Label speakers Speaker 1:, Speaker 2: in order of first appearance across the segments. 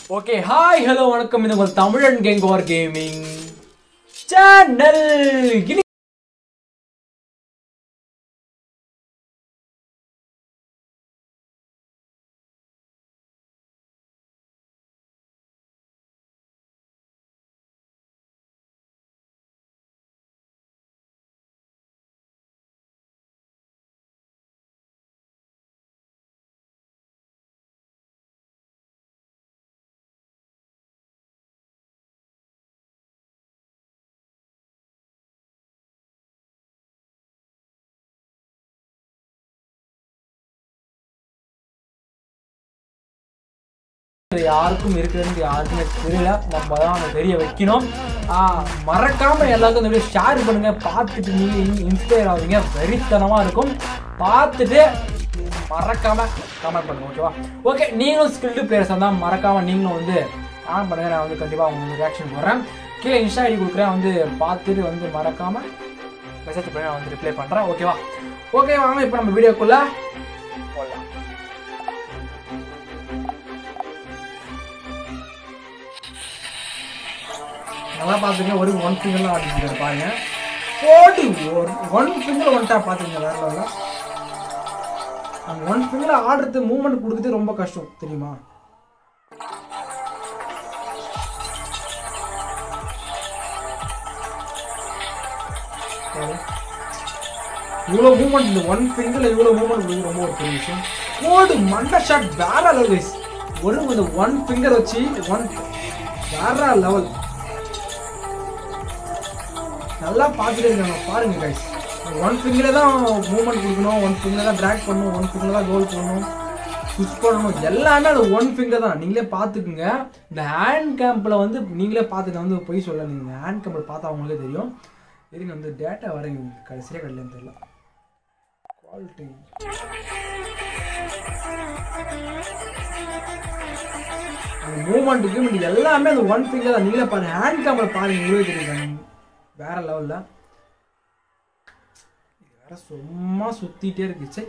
Speaker 1: Okay hi hello வணக்கம் இது உங்கள் தமிழன் கேங்கோர் கேமிங் சேனல் இனி இது யாருக்கும் இருக்குதுன்னு யாருக்குமே தெரியல நம்ம தான் அதை தெரிய வைக்கணும் ஆ, மறக்காம எல்லாருக்கும் இந்த வீடியோ ஷேர் பண்ணுங்க பார்த்துட்டு நீங்க இன்ஸ்பயர் ஆகுவீங்க வெறித்தனமா இருக்கும் பார்த்துட்டு மறக்காம கமெண்ட் பண்ணுங்க ஓகேவா ஓகே நீங்களும் ஸ்கில்டு பிளேயர்ஸ் தான் மறக்காம நீங்களும் வந்து கமெண்ட் பண்ணுங்க நான் வந்து கண்டிப்பா உங்களுக்கு ரியாக்ஷன் போடுறேன் கீழே இன்ஸ்டா ஐடி கொடுக்குறேன் வந்து பார்த்துட்டு வந்து மறக்காம மெசேஜ் பண்ணி நான் வந்து ரிப்ளை பண்றேன் ஓகேவா ஓகே வாங்க இப்போ நம்ம வீடியோக்குள்ள போடலாம் நல்லா பார்த்துங்க ஒரு ஒன் ஃபிங்கர்லாம் ஆடிட்டு பாருங்க போடு ஒரு ஒன் ஃபிங்கர் ஒன்ட்டா பார்த்துங்க வேற லெவலில் அந்த ஒன் ஃபிங்கர் ஆடுறது மூவ்மெண்ட் கொடுக்குறது ரொம்ப கஷ்டம் தெரியுமா பாரு. இவ்வளோ மூவ்மெண்ட் இந்த ஒன் ஃபிங்கரில் இவ்வளோ மூவ்மெண்ட் கொடுக்குறது ரொம்ப ஒரு பெரிய விஷயம் போடு மண்டை ஷாட் வேற லெவல் கைஸ் ஒரு இந்த ஒன் ஃபிங்கர் வச்சு ஒன் வேற லெவல் நல்லா பார்த்துட்டே இருக்காங்க பாருங்க கைஸ் ஒன் ஃபிங்கரில் தான் மூவ்மெண்ட் கொடுக்கணும் ஒன் ஃபிங்கர் தான் ட்ராக் பண்ணணும் ஒன் ஃபிங்கர் தான் கோல் பண்ணணும் புஷ் பண்ணணும் எல்லாமே அது ஒன் ஃபிங்கர் தான் நீங்களே பார்த்துக்குங்க இந்த ஹேண்ட் கேம்பில் வந்து நீங்களே பார்த்துக்க வந்து பொய் சொல்ல நீங்கள் ஹேண்ட் கேம்பில் பார்த்தா அவங்களுக்கே தெரியும் இருங்க வந்து டேட்டா வர கடைசியாக கடலன்னு தெரியல குவாலிட்டி அந்த மூமெண்ட்டுக்கு இது எல்லாமே அந்த ஒன் ஃபிங்கர் தான் நீங்களே பாருங்க ஹேண்ட் கேமரா பாருங்க உங்களுக்கு தெரியும் வேற லெவல்ல இது வேற சும்மா சுத்திட்டே இருக்கு சை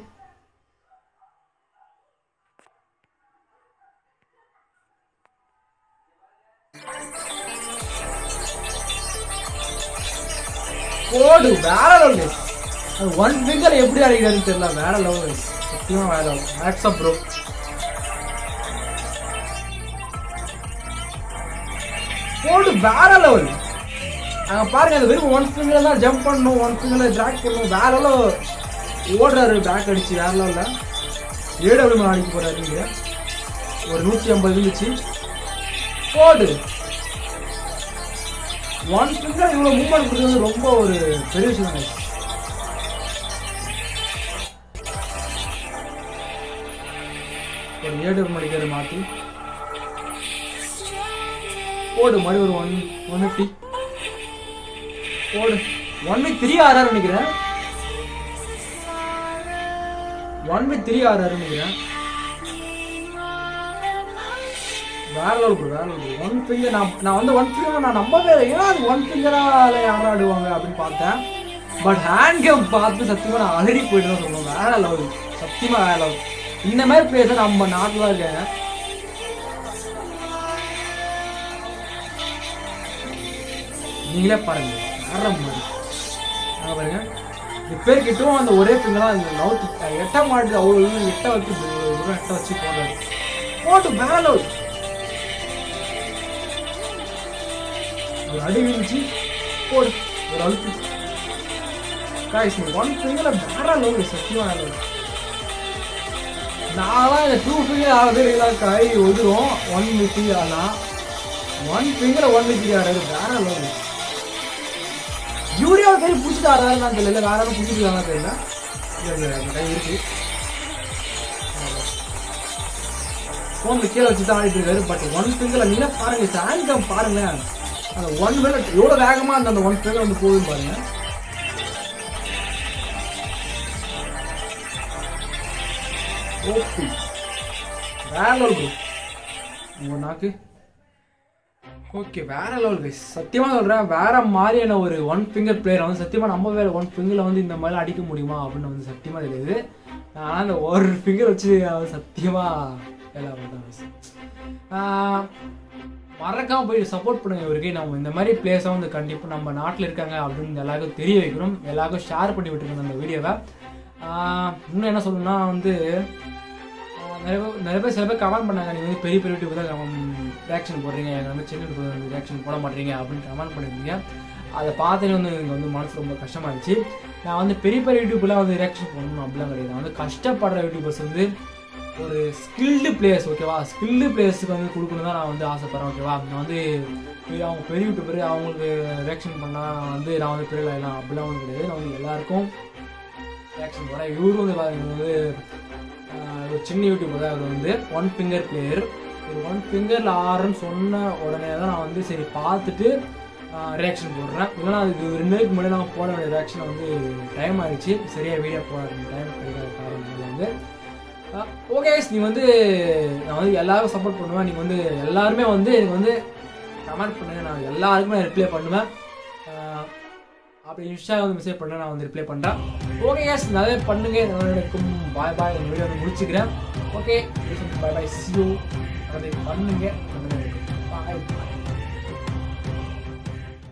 Speaker 1: போடு வேற லெவல் ஒன் ஃபிங்கர் எப்படி அடிக்கிறாருன்னு தெரியல வேற லெவல் சத்தியமா வேற லெவல் மேக்ஸ் அப் ப்ரோ போடு வேற லெவல் அங்க பாருங்க அந்த வெறும் ஒன் ஃபிங்கர்ல தான் ஜம்ப் பண்ணணும் ஒன் ஃபிங்கர்ல ட்ராக் பண்ணணும் வேற லெவல் ஓடுறாரு பேக் அடிச்சு வேற லெவல்ல ஏடபிள்யூ அடிக்க போறாரு இங்க ஒரு நூத்தி ஐம்பது இருந்துச்சு போடு ஒன் ஃபிங்கர் இவ்வளவு மூவ்மெண்ட் கொடுத்தது ரொம்ப ஒரு பெரிய விஷயம் guys. ஒரு ஏடபிள்யூ அடிக்கிறது மாத்தி போடு மறுபடி ஒரு ஒன் ஒன் ஃபிஃப்டி போடு ஒன் பை த்ரீ ஆறாரு நினைக்கிறேன் ஒன் பை த்ரீ ஆறாரு நினைக்கிறேன் வேற லெவல் ப்ரோ வேற லெவல் ஒன் ஃபிங்கர் நான் நான் வந்து ஒன் ஃபிங்கர் நான் நம்பவே இல்லை ஏன்னா அது ஒன் ஃபிங்கரால யாரும் ஆடுவாங்க அப்படின்னு பார்த்தேன் பட் ஹேண்ட் கேம் பார்த்து சத்தியமா நான் அலறி போயிட்டு தான் சொல்லுவேன் வேற லெவல் சத்தியமா வேற லெவல் இந்த மாதிரி பிளேயர்ஸ் நம்ம நாட்டில் தான் இருக்காங்க நீங்களே பாருங்க வேற மாதிரி அங்க பாருங்க ரிப்பேர் கிட்டும் அந்த ஒரே ஃபிங்கர் தான் அந்த நவுத்து எட்ட மாட்டு அவ்வளோ இது எட்ட வச்சு ஒரு எட்ட வச்சு போடுறாரு போட்டு வேற லெவல் ஒரு அடி விழுந்துச்சு போடு ஒரு அழுத்து காய்ஸ் ஒன் ஃபிங்கர்ல வேற லெவல் சத்தியமா வேற லெவல் நான்லாம் இந்த டூ ஃபிங்கர் ஆகுது கை ஒதுரும் ஒன் ஃபிஃப்டி ஆனால் ஒன் ஃபிங்கர் ஒன் ஃபிஃப்டி ஆறாரு வேற லெவல் யூரியா கை பிடிச்சிட்டு ஆறாருன்னு தெரியல வேற யாரும் பிடிச்சிருக்காங்க தெரியல இல்ல, இல்ல, அந்த கை இருக்கு ஃபோன்ல கீழே வச்சு தான் ஆடிட்டு இருக்காரு பட் ஒன் ஃபிங்கர்ல நீங்க பாருங்க சாயங்கம் பாருங்க அந்த ஒன் மினிட் எவ்வளவு வேகமா அந்த அந்த ஒன் ஃபிங்கர் வந்து போகுது பாருங்க ஓகே வேற லெவல் ப்ரோ உங்க நாக்கு ஓகே வேற லெவல் கைஸ் சத்தியமா சொல்றேன் வேற மாதிரியான ஒரு ஒன் ஃபிங்கர் பிளேயர் வந்து சத்தியமா நம்ம வேற ஒன் ஃபிங்கர்ல வந்து இந்த மாதிரி அடிக்க முடியுமா அப்படின்னு வந்து சத்தியமா தெரியுது நான் அந்த ஒரு ஃபிங்கர் வச்சு அவன் சத்தியமா எல்லாம் பார்த்தேன் guys. ஆஹ் மறக்காம போய் சப்போர்ட் பண்ணுங்க இவருக்கு நம்ம இந்த மாதிரி பிளேஸை வந்து கண்டிப்பாக நம்ம நாட்டில் இருக்காங்க அப்படின்னு எல்லாருக்கும் தெரிய வைக்கணும் எல்லாருக்கும் ஷேர் பண்ணி விட்டுருக்கணும் அந்த வீடியோவை ஆஹ் இன்னும் என்ன சொல்லணும்னா வந்து ஆஹ் நிறைய பேர் நிறைய பேர் சில பேர் கமெண்ட் பண்ணாங்க நீங்கள் வந்து பெரிய பெரிய யூடியூப் தான் ரியாக்ஷன் போடுறீங்க எங்களை வந்து சின்ன யூடியூப் ரியாக்ஷன் போட மாட்டீங்க அப்படின்னு கமெண்ட் பண்ணியிருந்தீங்க அதை பார்த்துட்டு வந்து எனக்கு வந்து மனசு ரொம்ப கஷ்டமாயிருச்சு நான் வந்து பெரிய பெரிய யூடியூப்லாம் வந்து ரியாக்ஷன் பண்ணணும் அப்படிலாம் கிடையாது நான் வந்து கஷ்டப்படுற யூடியூபர்ஸ் வந்து ஒரு ஸ்கில்டு பிளேயர்ஸ் ஓகேவா ஸ்கில்டு பிளேயர்ஸுக்கு வந்து கொடுக்கணும் தான் நான் வந்து ஆசைப்படுறேன் ஓகேவா நான் வந்து பெரிய- அவங்க பெரிய யூடியூபர் அவங்களுக்கு ரியாக்ஷன் பண்ணால் வந்து நான் வந்து பெரிய ஆகலாம் அப்படிலாம் ஒன்றும் கிடையாது நான் வந்து எல்லாருக்கும் ரியாக்ஷன் போகிறேன் இவரும் வந்து பாருங்க, இவர் வந்து ஆஹ், ஒரு சின்ன யூடியூபர் தான் அவர் வந்து ஒன் ஃபிங்கர் பிளேயர் ஒரு ஒன் ஃபிங்கரில் ஆறுன்னு சொன்ன உடனே தான் நான் வந்து சரி பார்த்துட்டு ரியாக்ஷன் போடுறேன் இல்லைனா அதுக்கு ரெண்டு நாளைக்கு முன்னாடி நான் போட வேண்டிய ரியாக்ஷன் வந்து டைம் ஆயிடுச்சு சரியாக வீடியோ போட டைம் கிடைக்காத காரணம் வந்து ஓகே நீ வந்து நான் வந்து எல்லாரும் சப்போர்ட் பண்ணுவேன் நீங்கள் வந்து எல்லாருமே வந்து எனக்கு வந்து கமெண்ட் பண்ணுங்க நான் எல்லாருக்குமே நான் ரிப்ளை பண்ணுவேன் ஆஹ் அப்படி இன்ஸ்டா வந்து மெசேஜ் பண்ண நான் வந்து ரிப்ளை பண்ணுறேன் ஓகே கேஸ் நிறைய பண்ணுங்க எனக்கும் பாய் பாய் இந்த வீடியோ வந்து முடிச்சுக்கிறேன் okay bye bye see you அதை பண்ணுங்க பாய்